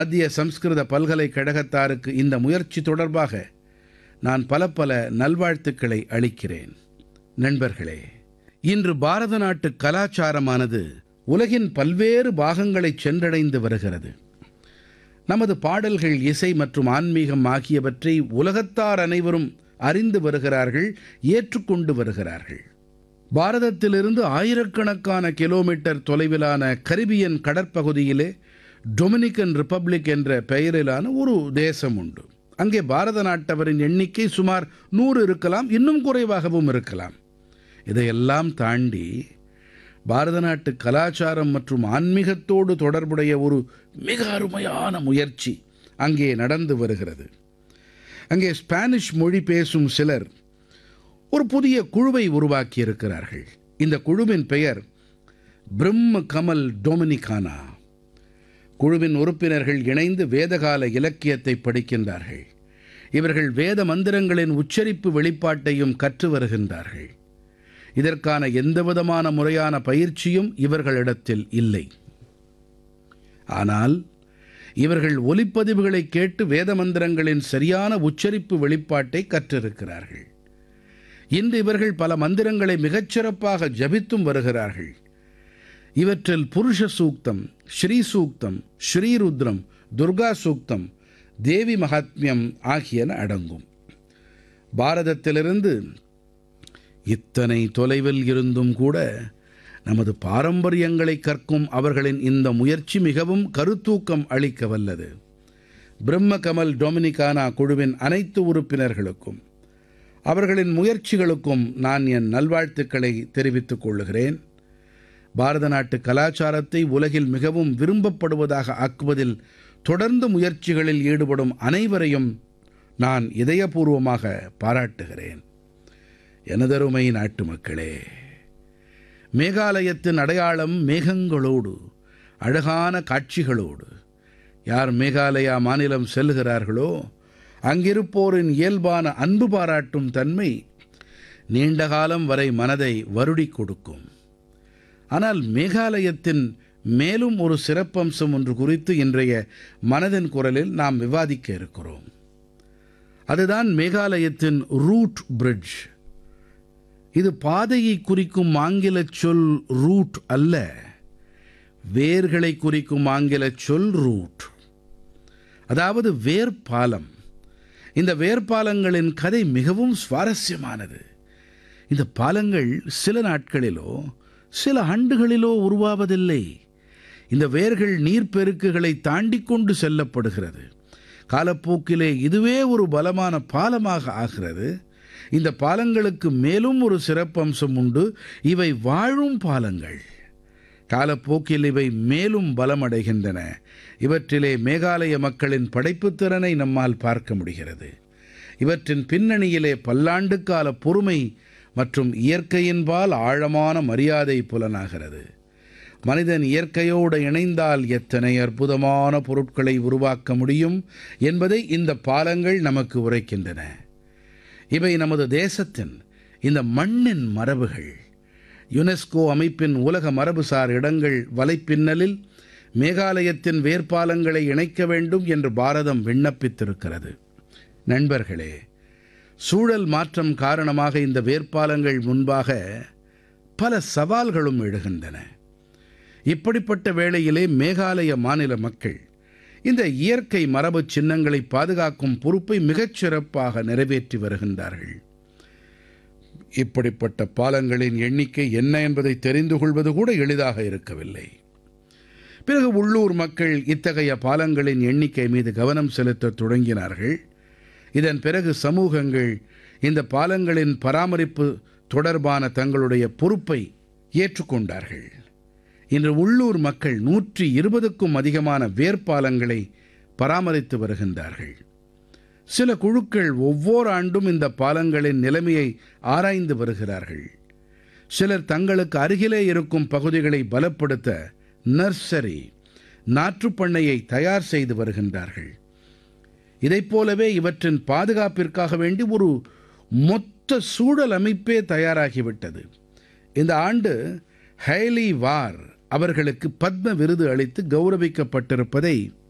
மத்திய சம்ஸ்கிருத பல்கலைக்கழகத்தாருக்கு இந்த முயற்சி தொடர்பாக நான் பல பல நல்வாழ்த்துக்களை அளிக்கிறேன் நண்பர்களே இன்று பாரத நாட்டு கலாச்சாரமானது உலகின் பல்வேறு பாகங்களைச் சென்றடைந்து வருகிறது நமது பாடல்கள் இசை மற்றும் ஆன்மீகம் ஆகியவற்றை உலகத்தார் அனைவரும் அறிந்து வருகிறார்கள் ஏற்றுக்கொண்டு வருகிறார்கள் பாரதத்திலிருந்து ஆயிரக்கணக்கான கிலோமீட்டர் தொலைவிலான கரிபியன் கடற்பகுதியிலே டொமினிக்கன் ரிப்பப்ளிக் என்ற பெயரிலான ஒரு தேசம் உண்டு அங்கே பாரத நாட்டவரின் எண்ணிக்கை சுமார் நூறு இருக்கலாம் இன்னும் குறைவாகவும் இருக்கலாம் இதையெல்லாம் தாண்டி பாரத நாட்டு கலாச்சாரம் மற்றும் ஆன்மீகத்தோடு தொடர்புடைய ஒரு மிக அருமையான முயற்சி அங்கே நடந்து வருகிறது அங்கே ஸ்பானிஷ் மொழி பேசும் சிலர் ஒரு புதிய குழுவை உருவாக்கி இருக்கிறார்கள் இந்த குழுவின் பெயர் பிரம்ம கமல் டொமினிகானா குழுவின் உறுப்பினர்கள் இணைந்து வேதகால இலக்கியத்தை படிக்கின்றார்கள் இவர்கள் வேத மந்திரங்களின் உச்சரிப்பு வெளிப்பாட்டையும் கற்று வருகின்றார்கள் இதற்கான எந்தவிதமான முறையான பயிற்சியும் இவர்களிடத்தில் இல்லை ஆனால் இவர்கள் ஒலிப்பதிவுகளை கேட்டு வேத மந்திரங்களின் சரியான உச்சரிப்பு வெளிப்பாட்டை கற்றிருக்கிறார்கள் இன்று இவர்கள் பல மந்திரங்களை மிகச்சிறப்பாக ஜபித்தும் வருகிறார்கள் இவற்றில் புருஷ சூக்தம் ஸ்ரீ சூக்தம் ஸ்ரீருத்ரம் துர்கா சூக்தம் தேவி மகாத்மியம் ஆகியன அடங்கும் பாரதத்திலிருந்து இத்தனை தொலைவில் இருந்தும் கூட நமது பாரம்பரியங்களை கற்கும் அவர்களின் இந்த முயற்சி மிகவும் கருத்தூக்கம் அளிக்க வல்லது பிரம்ம கமல் டொமினிகானா குழுவின் அனைத்து உறுப்பினர்களுக்கும் அவர்களின் முயற்சிகளுக்கும் நான் என் நல்வாழ்த்துக்களை தெரிவித்துக் கொள்கிறேன் பாரத நாட்டு கலாச்சாரத்தை உலகில் மிகவும் விரும்பப்படுவதாக ஆக்குவதில் தொடர்ந்து முயற்சிகளில் ஈடுபடும் அனைவரையும் நான் இதயபூர்வமாக பாராட்டுகிறேன் எனதருமை நாட்டு மக்களே மேகாலயத்தின் அடையாளம் மேகங்களோடு அழகான காட்சிகளோடு யார் மேகாலயா மாநிலம் செல்கிறார்களோ அங்கிருப்போரின் இயல்பான அன்பு பாராட்டும் தன்மை நீண்ட காலம் வரை மனதை வருடி கொடுக்கும் ஆனால் மேகாலயத்தின் மேலும் ஒரு சிறப்பம்சம் ஒன்று குறித்து இன்றைய மனதின் குரலில் நாம் விவாதிக்க இருக்கிறோம் அதுதான் மேகாலயத்தின் ரூட் பிரிட்ஜ் இது பாதையை குறிக்கும் ஆங்கில சொல் ரூட் அல்ல வேர்களை குறிக்கும் ஆங்கில சொல் ரூட் அதாவது வேர்பாலம் இந்த வேர்பாலங்களின் கதை மிகவும் சுவாரஸ்யமானது இந்த பாலங்கள் சில நாட்களிலோ சில ஆண்டுகளிலோ உருவாவதில்லை இந்த வேர்கள் நீர்ப்பெருக்குகளை தாண்டி கொண்டு செல்லப்படுகிறது காலப்போக்கிலே இதுவே ஒரு பலமான பாலமாக ஆகிறது இந்த பாலங்களுக்கு மேலும் ஒரு சிறப்பம்சம் உண்டு இவை வாழும் பாலங்கள் காலப்போக்கில் இவை மேலும் பலமடைகின்றன இவற்றிலே மேகாலய மக்களின் படைப்புத் திறனை நம்மால் பார்க்க முடிகிறது இவற்றின் பின்னணியிலே பல்லாண்டுக்கால பொறுமை மற்றும் இயற்கையின்பால் ஆழமான மரியாதை புலனாகிறது மனிதன் இயற்கையோடு இணைந்தால் எத்தனை அற்புதமான பொருட்களை உருவாக்க முடியும் என்பதை இந்த பாலங்கள் நமக்கு உரைக்கின்றன இவை நமது தேசத்தின் இந்த மண்ணின் மரபுகள் யுனெஸ்கோ அமைப்பின் உலக மரபுசார் இடங்கள் வலைப்பின்னலில் மேகாலயத்தின் வேர்ப்பாலங்களை இணைக்க வேண்டும் என்று பாரதம் விண்ணப்பித்திருக்கிறது நண்பர்களே சூழல் மாற்றம் காரணமாக இந்த வேர்ப்பாலங்கள் முன்பாக பல சவால்களும் எழுகின்றன இப்படிப்பட்ட வேளையிலே மேகாலய மாநில மக்கள் இந்த இயற்கை மரபு சின்னங்களை பாதுகாக்கும் பொறுப்பை மிகச் சிறப்பாக நிறைவேற்றி வருகின்றார்கள் இப்படிப்பட்ட பாலங்களின் எண்ணிக்கை என்ன என்பதை தெரிந்து கொள்வது கூட எளிதாக இருக்கவில்லை பிறகு உள்ளூர் மக்கள் இத்தகைய பாலங்களின் எண்ணிக்கை மீது கவனம் செலுத்த தொடங்கினார்கள் இதன் பிறகு சமூகங்கள் இந்த பாலங்களின் பராமரிப்பு தொடர்பான தங்களுடைய பொறுப்பை ஏற்றுக்கொண்டார்கள் இன்று உள்ளூர் மக்கள் நூற்றி இருபதுக்கும் அதிகமான வேர்ப்பாலங்களை பராமரித்து வருகின்றார்கள் சில குழுக்கள் ஒவ்வொரு ஆண்டும் இந்த பாலங்களின் நிலைமையை ஆராய்ந்து வருகிறார்கள் சிலர் தங்களுக்கு அருகிலே இருக்கும் பகுதிகளை பலப்படுத்த நர்சரி நாற்றுப்பண்ணையை தயார் செய்து வருகின்றார்கள் இதைப் போலவே இவற்றின் பாதுகாப்பிற்காக வேண்டி ஒரு மொத்த சூழல் அமைப்பே தயாராகிவிட்டது இந்த ஆண்டு ஹைலி வார் அவர்களுக்கு பத்ம விருது அளித்து கௌரவிக்கப்பட்டிருப்பதை